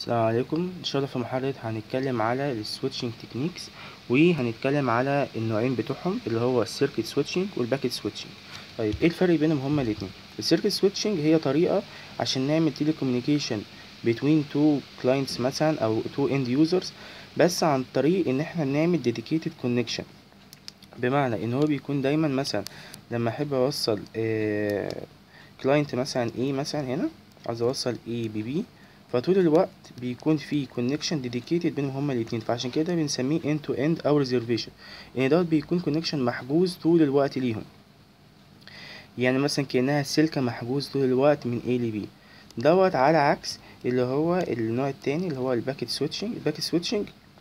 السلام عليكم ان شاء الله في محاضرة هنتكلم على السويتشنج تكنيكس وهنتكلم على النوعين بتوعهم اللي هو السيركت سويتشنج والباكيت سويتشنج طيب ايه الفرق بينهم هما الاتنين السيركت سويتشنج هي طريقة عشان نعمل تيلي كوميونيكيشن between two clients مثلا او two end users بس عن طريق ان احنا نعمل dedicated connection بمعنى ان هو بيكون دايما مثلا لما احب اوصل كلاينت مثلا A مثلا هنا عايز اوصل A ب B فطول الوقت بيكون في كونكشن ديديكيتد بينهم هما الاتنين فعشان كده بنسميه end to end او reservation ان دوت بيكون كونكشن محجوز طول الوقت ليهم يعني مثلا كأنها سلكة محجوز طول الوقت من A ل B دوت على عكس اللي هو النوع التاني اللي هو الباكيت سويتشنج الباكيت سويتشنج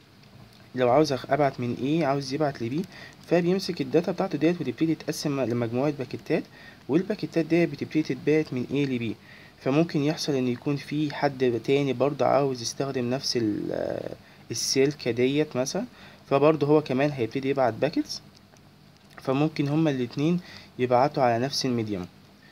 لو عاوز ابعت من A عاوز يبعت ل B فبيمسك الداتا بتاعته ديت وتبتدي تقسم لمجموعة باكيتات والباكيتات ديت بتبتدي تتبعت من A ل B فممكن يحصل ان يكون في حد تاني برضه عاوز يستخدم نفس السلكة ديت مثلا فبرضه هو كمان هيبتدي يبعت باكيتس فممكن هما الاتنين يبعتوا على نفس الميديوم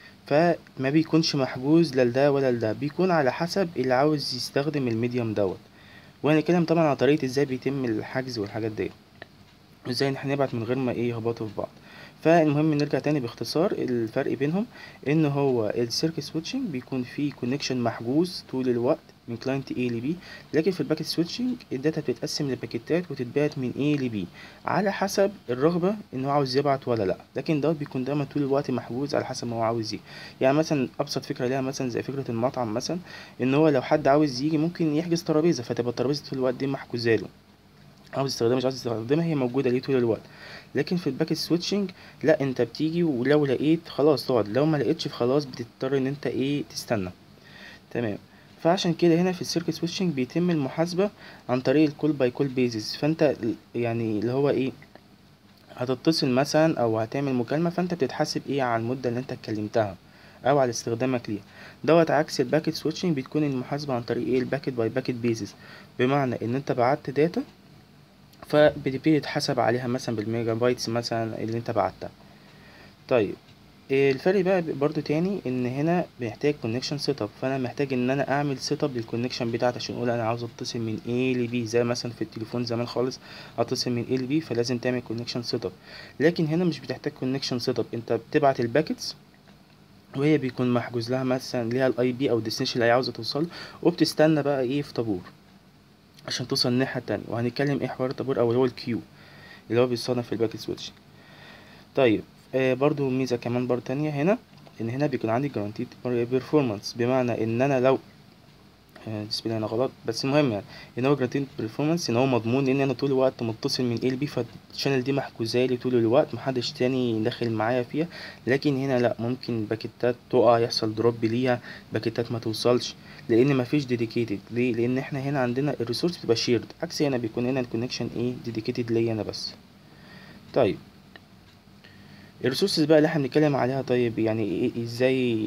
فما بيكونش محجوز لا لده ولا لده بيكون على حسب اللي عاوز يستخدم الميديوم دوت وهنتكلم طبعا على طريقة ازاي بيتم الحجز والحاجات ديت ازاي ان احنا نبعت من غير ما ايه يهبطوا في بعض فالمهم نرجع تاني باختصار الفرق بينهم ان هو السيركت سويتشنج بيكون فيه كونكشن محجوز طول الوقت من كلاينت A ل B لكن في الباكيت سويتشنج الداتا بتتقسم لباكيتات وتتبعت من A ل B على حسب الرغبة ان هو عاوز يبعت ولا لا لكن دوت بيكون دايما طول الوقت محجوز على حسب ما هو عاوز ايه يعني مثلا ابسط فكرة ليها مثلا زي فكرة المطعم مثلا ان هو لو حد عاوز يجي ممكن يحجز ترابيزة فتبقى الترابيزة طول الوقت دي محجوزة له عاوز يستخدمها مش عاوز يستخدمها هي موجودة ليه طول الوقت لكن في الباكيت سويتشنج لا انت بتيجي ولو لقيت خلاص تقعد لو ما لقيتش خلاص بتضطر ان انت ايه تستنى تمام فعشان كده هنا في السيركت سويتشنج بيتم المحاسبة عن طريق الكول باي كول بيزز فانت يعني اللي هو ايه هتتصل مثلا او هتعمل مكالمة فانت بتتحاسب ايه على المدة اللي انت اتكلمتها او على استخدامك ليها دوت عكس الباكيت سويتشنج بتكون المحاسبة عن طريق ايه الباكيت باي باكيت بيزز بمعنى ان انت بعت داتا فبتبتدي تحسب عليها مثلا بالميجا بايتس مثلا اللي انت بعتها طيب الفرق بقى برضو تاني ان هنا بنحتاج كونكشن سيت اب فانا محتاج ان انا اعمل سيت اب للكونكشن بتاعتي عشان اقول انا عاوز اتصل من A ل B زي مثلا في التليفون زمان خالص اتصل من A ل B فلازم تعمل كونكشن سيت اب لكن هنا مش بتحتاج كونكشن سيت اب انت بتبعت الباكيتس وهي بيكون محجوز لها مثلا ليها الاي بي او الديستنيشن اللي هي عاوزه توصل وبتستنى بقى ايه في طابور عشان توصل الناحية التانية وهنتكلم ايه حوار الطابور او اللي هو الكيو اللي هو بيستخدم في الباكيت سويتش طيب آه برضو ميزة كمان برضو تانية هنا ان هنا بيكون عندي جرانتيد بيرفورمانس بمعنى ان انا لو آه بسم انا غلط بس المهم يعني ان هو جرانتيد بيرفورمانس ان هو مضمون ان انا طول الوقت متصل من ال بي فالشانل دي محجوزة لي طول الوقت محدش تاني داخل معايا فيها لكن هنا لا ممكن باكيتات تقع يحصل دروب ليها باكيتات ما توصلش لان مفيش ديديكيتد ليه لان احنا هنا عندنا الريسورس بتبقى شيرد عكس هنا بيكون هنا الكونكشن ايه ديديكيتد ليا انا بس طيب الريسورسز بقى اللي احنا بنتكلم عليها طيب يعني إيه ازاي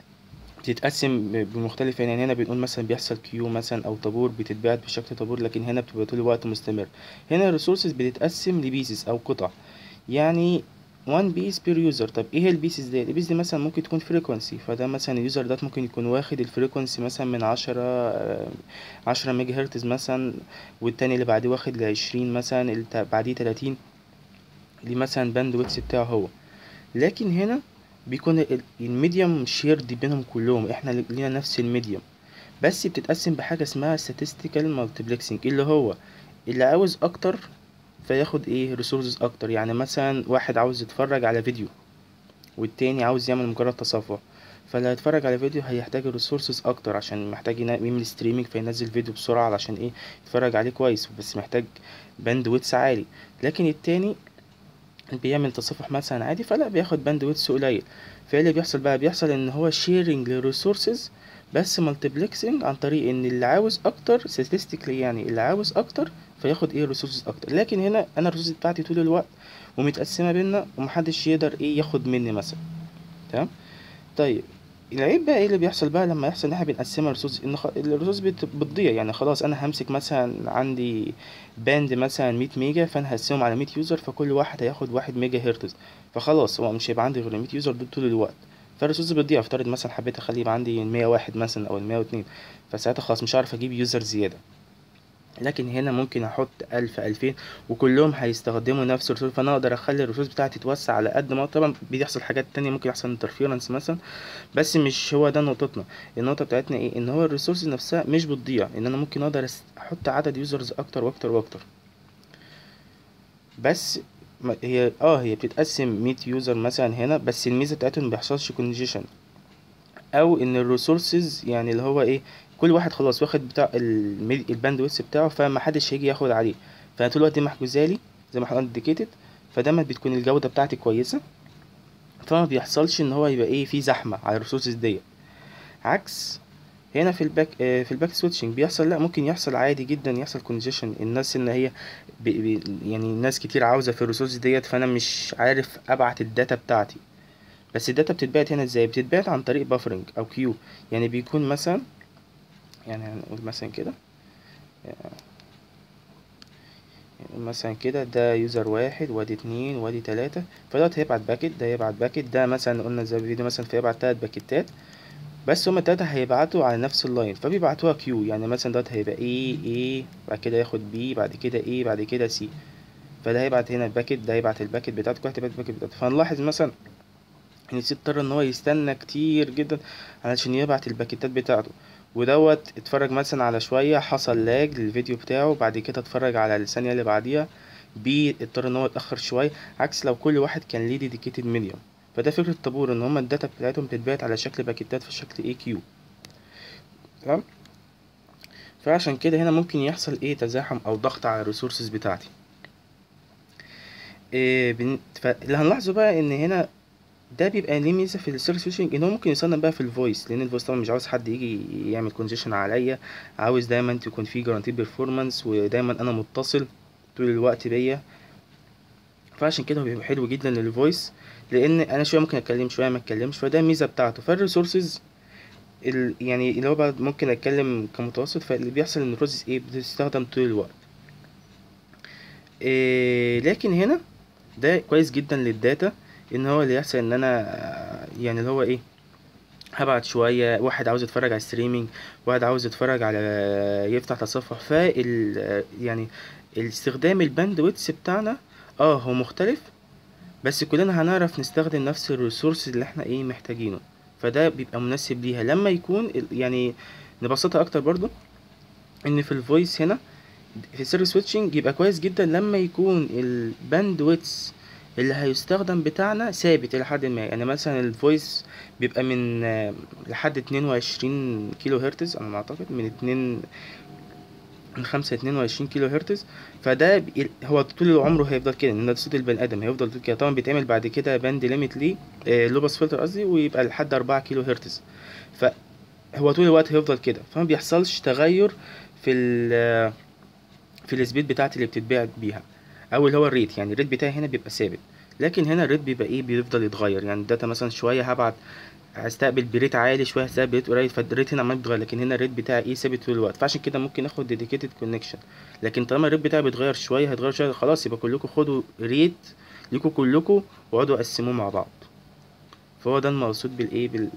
بتتقسم بمختلف يعني هنا بنقول مثلا بيحصل كيو مثلا او طابور بتتبعت بشكل طابور لكن هنا بتبقى طول الوقت مستمر هنا الريسورسز بتتقسم لبيسز او قطع يعني 1 بيس بير يوزر طب ايه البيسز دي البيس دي مثلا ممكن تكون فريكوانسي فده مثلا اليوزر ده ممكن يكون واخد الفريكوانسي مثلا من عشرة عشرة ميجا هرتز مثلا والتاني اللي بعديه واخد لعشرين مثلا اللي بعديه تلاتين دي مثلا باند ويتس بتاعه هو لكن هنا بيكون الميديوم شيرد بينهم كلهم احنا لينا نفس الميديوم بس بتتقسم بحاجة اسمها statistical multiplexing اللي هو اللي عاوز اكتر فياخد ايه ريسورسز اكتر يعني مثلا واحد عاوز يتفرج على فيديو والتاني عاوز يعمل مجرد تصفح فاللي هيتفرج على فيديو هيحتاج ريسورسز اكتر عشان محتاج يعمل ستريمينج فينزل فيديو بسرعه علشان ايه يتفرج عليه كويس بس محتاج باند ويتس عالي لكن التاني بيعمل تصفح مثلا عادي فلا بياخد باند ويتس قليل فايه اللي بيحصل بقى بيحصل ان هو شيرنج للريسورسز بس مالتيبلكسنج عن طريق ان اللي عاوز اكتر statistically يعني اللي عاوز اكتر فياخد ايه ريسورسز اكتر لكن هنا انا الريسورسز بتاعتي طول الوقت ومتقسمه بينا ومحدش يقدر ايه ياخد مني مثلا تمام طيب العيب بقى ايه اللي بيحصل بقى لما يحصل ان احنا بنقسمها الريسورس ان خ... الريسورس بت... بتضيع يعني خلاص انا همسك مثلا عندي باند مثلا 100 ميجا فانا هقسمهم على 100 يوزر فكل واحد هياخد واحد ميجا هرتز فخلاص هو مش هيبقى عندي غير 100 يوزر دول طول الوقت فالريسورس بتضيع افترض مثلا حبيت اخلي يبقى عندي 101 مثلا او 102 فساعتها خلاص مش هعرف اجيب يوزر زياده لكن هنا ممكن احط ألف ألفين وكلهم هيستخدموا نفس الريسورس فانا اقدر اخلي الريسورس بتاعتي تتوسع على قد ما طبعا بيحصل حاجات تانية ممكن يحصل انترفيرنس مثلا بس مش هو ده نقطتنا النقطة بتاعتنا ايه ان هو الريسورس نفسها مش بتضيع ان انا ممكن اقدر أس- احط عدد يوزرز اكتر واكتر واكتر بس ما- هي اه هي بتتقسم 100 يوزر مثلا هنا بس الميزة بتاعتهم ما بيحصلش كونجيشن او ان الريسورسز يعني اللي هو ايه كل واحد خلاص واخد بتاع الباندويث بتاعه فما حدش هيجي ياخد عليه فانا طول الوقت دي محجوزالي زي ما احنا قلنا ديكيتد فدايما بتكون الجودة بتاعتي كويسة فما بيحصلش ان هو يبقى ايه في زحمة على الريسورسز ديت عكس هنا في الباك آه، في الباك سويتشنج بيحصل لا ممكن يحصل عادي جدا يحصل كونجيشن الناس ان هي بي بي يعني ناس كتير عاوزة في الريسورس ديت فانا مش عارف ابعت الداتا بتاعتي بس الداتا بتتبعت هنا ازاي بتتبعت عن طريق بافرنج او كيو يعني بيكون مثلا يعني هنقول مثلا كده يعني مثلا كده ده يوزر واحد وادي اتنين وادي تلاتة فدوت هيبعت باكت ده هيبعت باكت ده مثلا قلنا زي الفيديو مثلا فيبعت تلات باكتات بس هما التلاتة هيبعتوا على نفس اللاين فبيبعتوها كيو يعني مثلا دوت هيبقى ايه ايه بعد كده ياخد بي بعد كده ايه بعد كده سي فده هيبعت هنا الباكت ده هيبعت الباكت بتاعته كل واحد هيبعت الباكت بتاعته فهنلاحظ مثلا ان سي اضطر ان هو يستنى كتير جدا علشان يبعت الباكيتات بتاعته ودوت اتفرج مثلا على شوية حصل لاج للفيديو بتاعه بعد كده اتفرج على الثانية اللي بعديها بي اضطر ان هو يتأخر شوية عكس لو كل واحد كان ليه ديديكيتد ميديوم فده فكرة الطابور ان هما الداتا بتاعتهم بتتبعت على شكل باكيتات في شكل اي كيو تمام فعشان كده هنا ممكن يحصل ايه تزاحم او ضغط على الريسورسز بتاعتي إيه بن... فاللي هنلاحظه بقى ان هنا ده بيبقى ليه ميزه في السيرفيس سويتشنج ان هو ممكن يصنف بقى في الفويس لان الفويس طبعا مش عاوز حد يجي يعمل كونجيشن عليا عاوز دايما تكون في جارانتي بيرفورمانس ودايما انا متصل طول الوقت بيا فعشان كده هو بيبقى حلو جدا للفويس لان انا شويه ممكن اتكلم شويه ما اتكلمش فده الميزه بتاعته فالريسورسز ال... يعني اللي هو بقى ممكن اتكلم كمتوسط فاللي بيحصل ان الريسورسز ايه بتستخدم طول الوقت إيه لكن هنا ده كويس جدا للداتا ان هو اللي يحصل ان انا آه، يعني اللي هو ايه هبعت شوية واحد عاوز يتفرج على ستريمينج واحد عاوز يتفرج على يفتح تصفح فال يعني الاستخدام الباندويتس بتاعنا اه هو مختلف بس كلنا هنعرف نستخدم نفس الريسورس اللي احنا ايه محتاجينه فده بيبقى مناسب ليها لما يكون ال- يعني نبسطها اكتر برضو ان في الفويس هنا في السيرفيس سويتشنج يبقى كويس جدا لما يكون الباندويتس اللي هيستخدم بتاعنا ثابت الى حد ما يعني مثلا الفويس بيبقى من آه، لحد 22 كيلو هرتز انا ما اعتقد من 2 من 5 ل 22 كيلو هرتز فده بي- هو طول عمره هيفضل كده ان ده صوت البني ادم هيفضل طول كده طبعا بيتعمل بعد كده باند ليميت ليه آه، لوباس فلتر قصدي ويبقى لحد 4 كيلو هرتز فهو طول الوقت هيفضل كده فما بيحصلش تغير في ال في السبيد بتاعتي اللي بتتباع بيها او اللي هو الريت يعني الريت بتاعي هنا بيبقى ثابت لكن هنا الريت بيبقى ايه بيفضل يتغير يعني الداتا مثلا شويه هبعت هستقبل بريت عالي شويه هستقبل بريت قليل فالريت هنا عمال بيتغير لكن هنا الريت بتاعي ايه ثابت طول الوقت فعشان كده ممكن اخد ديديكيتد كونكشن لكن طالما الريت بتاعي بيتغير شويه هيتغير شويه خلاص يبقى كلكم خدوا ريت ليكوا كلكم واقعدوا قسموه مع بعض فهو ده المقصود بالايه بال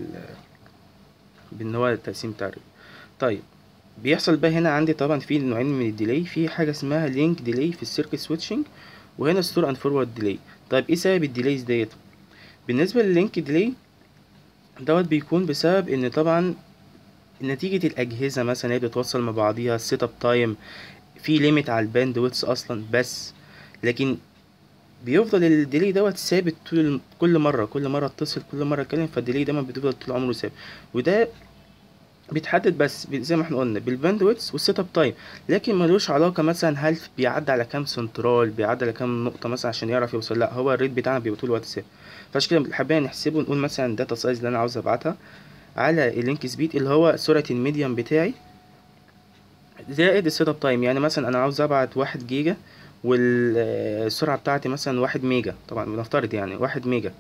بان هو التقسيم بتاع الريت طيب بيحصل بقى هنا عندي طبعا في نوعين من الديلي في حاجه اسمها لينك ديلي في السيركت سويتشنج وهنا ستور اند فورورد ديلي طيب ايه سبب الديليز ديت بالنسبه لللينك ديلي دوت بيكون بسبب ان طبعا نتيجه الاجهزه مثلا هي بتتوصل مع بعضيها السيت اب تايم في ليميت على الباند ويتس اصلا بس لكن بيفضل الديلي دوت ثابت طول كل مره كل مره اتصل كل مره اتكلم فالديلي دايما بتفضل طول عمره ثابت وده بيتحدد بس ب- زي ما احنا قلنا بالباندويتس والسيت اب تايم لكن ملوش علاقه مثلا هل بيعدي على كام سنترال بيعدي على كام نقطه مثلا عشان يعرف يوصل لا هو الريت بتاعنا بيبقى طول الوقت ثابت فعشان كده حابين نحسبه نقول مثلا الداتا سايز اللي انا عاوز ابعتها على اللينك سبيد اللي هو سرعه الميديم بتاعي زائد السيت اب تايم يعني مثلا انا عاوز ابعت واحد جيجا والسرعه بتاعتي مثلا واحد ميجا طبعا بنفترض يعني واحد ميجا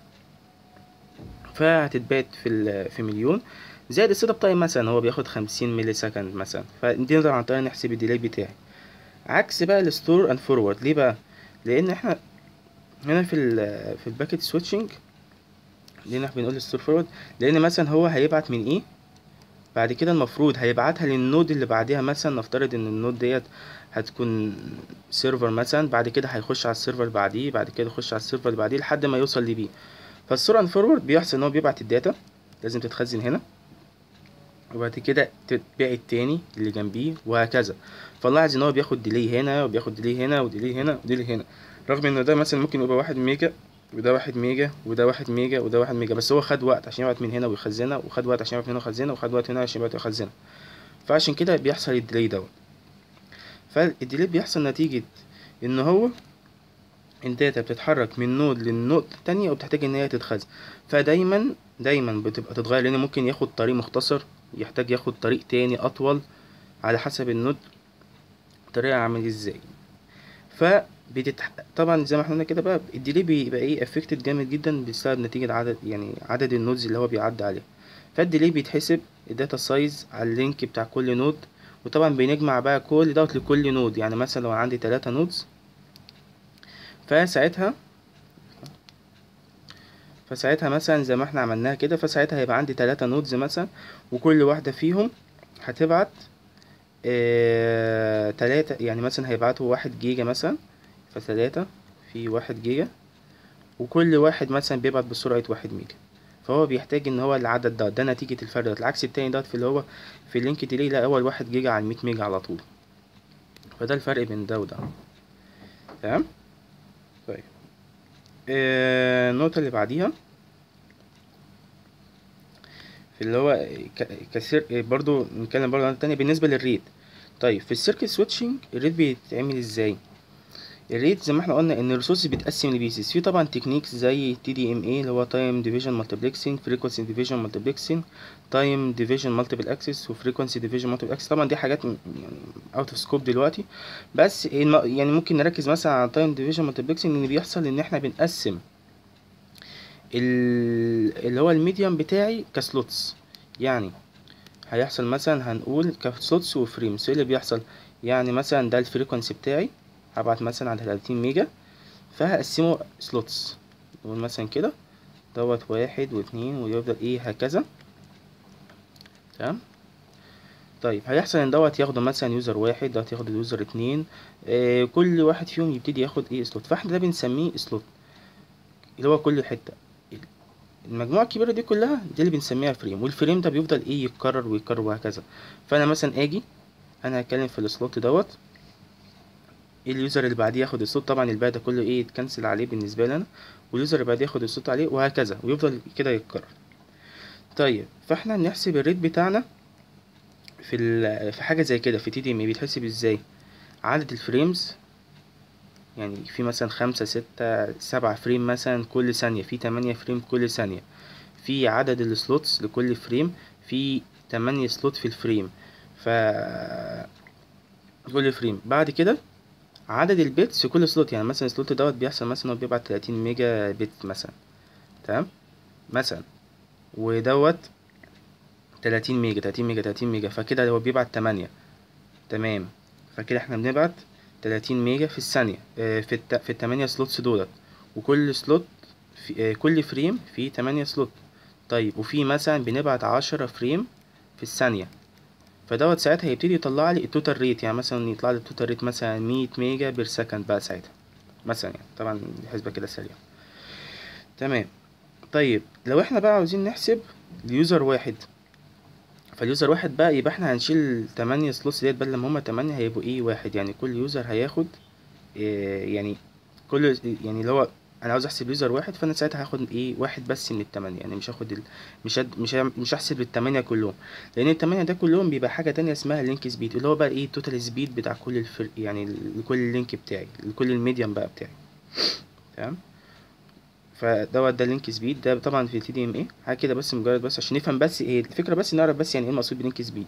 فهتتبات في ال- في مليون زائد السيت اب تايم مثلا هو بياخد 50 ملي سكند مثلا فدي نقدر عن طريقها نحسب الديلي بتاعي عكس بقى الستور اند فورورد ليه بقى لان احنا هنا في ال في الباكيت سويتشنج ليه احنا بنقول ستور فورورد لان مثلا هو هيبعت من ايه بعد كده المفروض هيبعتها للنود اللي بعديها مثلا نفترض ان النود ديت هتكون سيرفر مثلا بعد كده هيخش على السيرفر اللي بعديه بعد كده يخش على السيرفر اللي بعديه لحد ما يوصل لبيه فالسرعة فورورد بيحصل ان هو بيبعت الداتا لازم تتخزن هنا وبعد كده تتباع التاني اللي جنبيه وهكذا فنلاحظ ان هو بياخد ديلي هنا وبياخد ديلي هنا وديلي هنا وديلي هنا رغم ان ده مثلا ممكن يبقى واحد ميجا وده واحد ميجا وده واحد ميجا وده واحد ميجا بس هو خد وقت عشان يبعت من هنا ويخزنها وخد وقت عشان يبعت من هنا ويخزنها وخد وقت هنا عشان يبعت ويخزنها فعشان كده بيحصل الديلي دوت فالديلي بيحصل نتيجة ان هو الداتا بتتحرك من نود للنود التانية وبتحتاج ان هي تتخزن فدايما دايما بتبقى تتغير لان ممكن ياخد طريق مختصر يحتاج ياخد طريق تاني اطول على حسب النود طريقة عامل ازاي ف بتتح... طبعا زي ما احنا قلنا كده بقى الديلي بيبقى ايه افكتد جامد جدا بسبب نتيجة عدد يعني عدد النودز اللي هو بيعدي عليها فالديلي بيتحسب الداتا سايز على اللينك بتاع كل نود وطبعا بنجمع بقى كل دوت لكل نود يعني مثلا لو عندي تلاتة نودز فساعتها فساعتها مثلا زي ما احنا عملناها كده فساعتها هيبقى عندي تلاتة نودز مثلا وكل واحدة فيهم هتبعت اه تلاتة يعني مثلا هيبعتوا واحد جيجا مثلا فتلاتة في واحد جيجا وكل واحد مثلا بيبعت بسرعة واحد ميجا فهو بيحتاج ان هو العدد ده ده نتيجة الفرق ده العكس التاني ده في اللي هو في اللينك ديلي لا اول واحد جيجا على المية ميجا على طول فده الفرق بين ده وده تمام طيب آه، النقطة اللي بعديها في اللي هو كسر برضو نتكلم برضو عن التانية بالنسبة للريت طيب في السيركت سويتشنج الريت بيتعمل ازاي الريت زي ما احنا قلنا ان الريسورس بيتقسم لبيسز في طبعا تكنيكس زي تي دي ام اي اللي هو تايم ديفيجن مالتيبلكسنج فريكوانسي ديفيجن مالتيبلكسنج تايم ديفيجن مالتيبل اكسس وفريكوانسي ديفيجن مالتيبل اكسس طبعا دي حاجات يعني اوت اوف سكوب دلوقتي بس يعني ممكن نركز مثلا على تايم ديفيجن مالتيبلكسنج ان بيحصل ان احنا بنقسم اللي هو الميديم بتاعي كسلوتس يعني هيحصل مثلا هنقول كسلوتس وفريمز ايه اللي بيحصل يعني مثلا ده الفريكوانسي بتاعي هبعت مثلا على 30 ميجا فهقسمه سلوتس نقول مثلا كده دوت واحد واتنين ويفضل ايه هكذا تمام طيب هيحصل ان دوت ياخده مثلا يوزر واحد دوت ياخد اليوزر اتنين آه كل واحد فيهم يبتدي ياخد ايه سلوت فاحنا ده بنسميه سلوت اللي هو كل حته المجموعه الكبيره دي كلها دي اللي بنسميها فريم والفريم ده بيفضل ايه يتكرر ويتكرر وهكذا فانا مثلا اجي انا هتكلم في السلوت دوت اليوزر اللي بعديه ياخد الصوت طبعا الباقي ده كله ايه يتكنسل عليه بالنسبه لي انا واليوزر اللي بعديه ياخد الصوت عليه وهكذا ويفضل كده يتكرر طيب فاحنا نحسب الريت بتاعنا في في حاجه زي كده في تي دي ام بيتحسب ازاي عدد الفريمز يعني في مثلا خمسة ستة سبعة فريم مثلا كل ثانية في تمانية فريم كل ثانية في عدد السلوتس لكل فريم في تمانية سلوت في الفريم ف كل فريم بعد كده عدد البيتس في كل سلوت يعني مثلا السلوت دوت بيحصل مثلا هو بيبعت 30 ميجا بت مثلا تمام مثلا ودوت 30 ميجا 30 ميجا 30 ميجا فكده هو بيبعت 8 تمام فكده احنا بنبعت 30 ميجا في الثانية اه في الت... في التمانية سلوتس دولت وكل سلوت في اه كل فريم فيه 8 سلوت طيب وفي مثلا بنبعت 10 فريم في الثانية فدوت ساعتها هيبتدي يطلع لي التوتال ريت يعني مثلا يطلع لي التوتال ريت مثلا 100 ميجا بير سكند بقى ساعتها مثلا يعني طبعا الحسبة كده سريعة تمام طيب لو احنا بقى عاوزين نحسب اليوزر واحد فاليوزر واحد بقى يبقى احنا هنشيل 8 سلوتس ديت بدل ما هما 8 هيبقوا ايه واحد يعني كل يوزر هياخد إيه يعني كل يعني اللي هو انا عاوز احسب يوزر واحد فانا ساعتها هاخد ايه واحد بس من التمانية يعني مش هاخد ال... مش هد... مش ه... مش هحسب التمانية كلهم لان التمانية ده كلهم بيبقى حاجة تانية اسمها اللينك سبيد اللي هو بقى ايه التوتال سبيد بتاع كل الفرق يعني لكل اللينك بتاعي لكل الميديم بقى بتاعي تمام فدوت ده اللينك سبيد ده طبعا في تي دي ام اي حاجه كده بس مجرد بس عشان نفهم بس ايه الفكره بس نعرف بس يعني ايه المقصود بلينك سبيد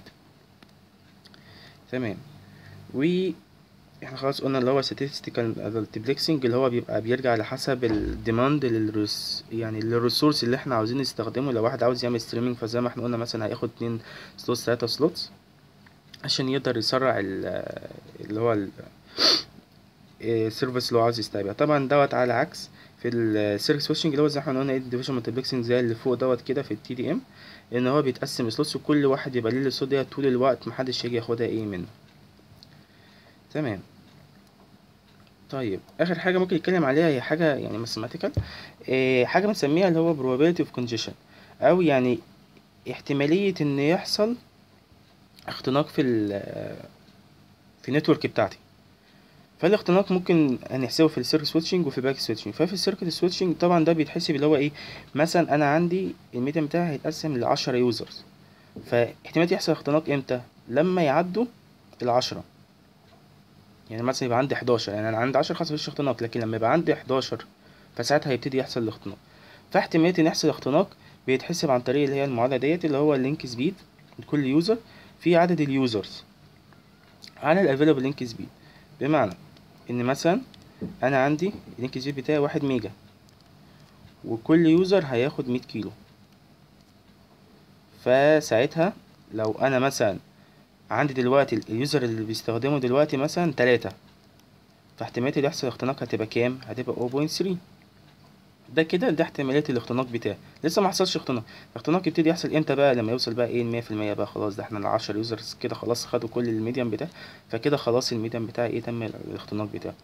تمام و احنا خلاص قلنا اللي هو statistical multiplexing اللي هو بيبقى بيرجع لحسب الديماند للرس يعني للريسورس اللي احنا عاوزين نستخدمه لو واحد عاوز يعمل ستريمينج فزي ما احنا قلنا مثلا هياخد اتنين سلوتس تلاتة سلوتس عشان يقدر يسرع اللي هو السيرفيس اللي هو عاوز يستقبلها طبعا دوت على عكس في السيركت سويتشنج اللي هو زي ما احنا قلنا الديفيجن مالتيبلكسنج زي اللي فوق دوت كده في التي دي ام ان هو بيتقسم سلوتس وكل واحد يبقى ليه السلوت ديت طول الوقت محدش يجي ياخدها ايه منه تمام طيب اخر حاجه ممكن نتكلم عليها هي حاجه يعني ماثيماتيكال إيه حاجه بنسميها اللي هو probability of congestion او يعني احتماليه ان يحصل اختناق في ال في النتورك بتاعتي فالاختناق ممكن هنحسبه في السيركت سويتشنج وفي الباك سويتشنج ففي السيركت سويتشنج طبعا ده بيتحسب اللي هو ايه مثلا انا عندي الميديم بتاعي هيتقسم لعشرة يوزرز فاحتمالية يحصل اختناق امتى لما يعدوا العشرة يعني مثلا يبقى عندي 11 يعني انا عندي 10 خلاص مفيش اختناق لكن لما يبقى عندي 11 فساعتها هيبتدي يحصل الاختناق فاحتمالية ان يحصل اختناق بيتحسب عن طريق اللي هي المعادلة ديت اللي هو اللينك سبيد لكل يوزر في عدد اليوزرز على الافيلابل لينك سبيد بمعنى ان مثلا انا عندي اللينك سبيد بتاعي واحد ميجا وكل يوزر هياخد مية كيلو فساعتها لو انا مثلا عندي دلوقتي اليوزر اللي بيستخدمه دلوقتي مثلا تلاتة فاحتمالية اللي يحصل اختناق هتبقى كام؟ هتبقى 0.3 ده كده ده احتمالية الاختناق بتاعي لسه ما حصلش اختناق الاختناق يبتدي يحصل امتى بقى لما يوصل بقى ايه المية في المية بقى خلاص ده احنا العشر يوزرز كده خلاص خدوا كل الميديم بتاعي فكده خلاص الميديم بتاعي ايه تم الاختناق بتاعه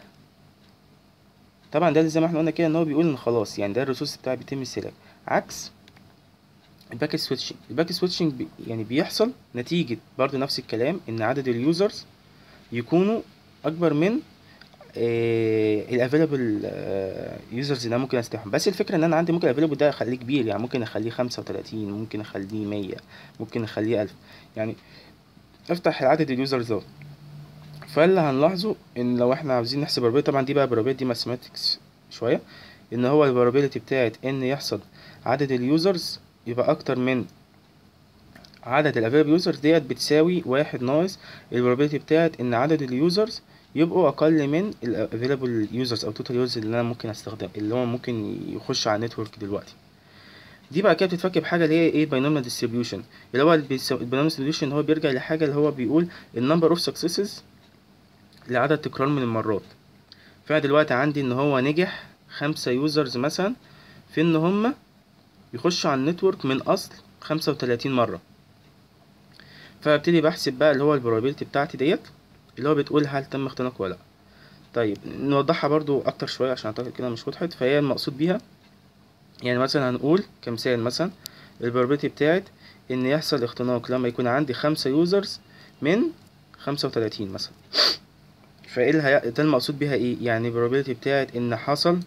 طبعا ده زي ما احنا قلنا كده ان هو بيقول ان خلاص يعني ده الريسورس بتاعي بيتم استهلاك عكس الباك سويتشنج الباك سويتشنج بي يعني بيحصل نتيجة برضو نفس الكلام ان عدد اليوزرز يكونوا اكبر من الافيلابل يوزرز اللي انا ممكن استخدمهم بس الفكره ان انا عندي ممكن الافيلابل ده اخليه كبير يعني ممكن اخليه خمسة وتلاتين ممكن اخليه مية ممكن اخليه الف يعني افتح عدد اليوزرز دوت فاللي هنلاحظه ان لو احنا عاوزين نحسب probability طبعا دي بقى probability دي ماثيماتكس شويه ان هو البروبابيلتي بتاعت ان يحصل عدد اليوزرز يبقى اكتر من عدد الافيلابل يوزرز ديت بتساوي واحد ناقص البروبابيلتي بتاعت ان عدد اليوزرز يبقوا اقل من الافيلابل يوزرز او توتال يوزرز اللي انا ممكن استخدم اللي هو ممكن يخش على النتورك دلوقتي دي بقى كده بتتفك بحاجه اللي هي ايه باينوميال ديستريبيوشن اللي هو الباينوميال ديستريبيوشن هو بيرجع لحاجه اللي هو بيقول النمبر اوف سكسسز لعدد تكرار من المرات فانا دلوقتي عندي ان هو نجح خمسة يوزرز مثلا في ان هما يخشوا على النتورك من اصل خمسة وتلاتين مرة فابتدي بحسب بقى اللي هو البروبابيلتي بتاعتي ديت اللي هو بتقول هل تم اختناق ولا لا طيب نوضحها برضو اكتر شويه عشان اعتقد كده مش وضحت فهي المقصود بيها يعني مثلا هنقول كمثال مثلا البروبابيلتي بتاعت ان يحصل اختناق لما يكون عندي خمسة يوزرز من خمسة وتلاتين مثلا فايه اللي هي... ده المقصود بيها ايه يعني البروبابيلتي بتاعت ان حصل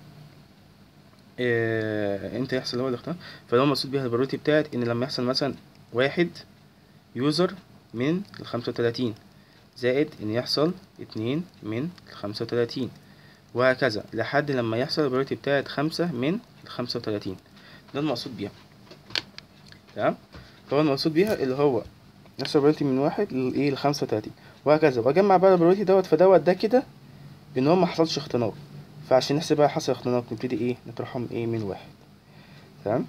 إيه... امتى يحصل هو الاختناق فده المقصود بيها البروبابيلتي بتاعت ان لما يحصل مثلا واحد يوزر من الخمسة وتلاتين زائد ان يحصل اتنين من الخمسة وتلاتين وهكذا لحد لما يحصل البروبابيلتي بتاعت خمسة من الخمسة وتلاتين ده المقصود بيها تمام فهو المقصود بيها اللي هو يحصل البروبابيلتي من واحد لايه لخمسة وتلاتين وهكذا واجمع بقى البروبابيلتي دوت فدوت ده كده ان هو محصلش اختناق فعشان نحسب بقى حصل اختناق نبتدي ايه نطرحهم ايه من واحد تمام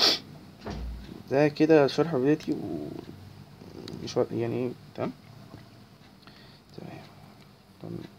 ده كده شرح probability و مش يعني تمام تمام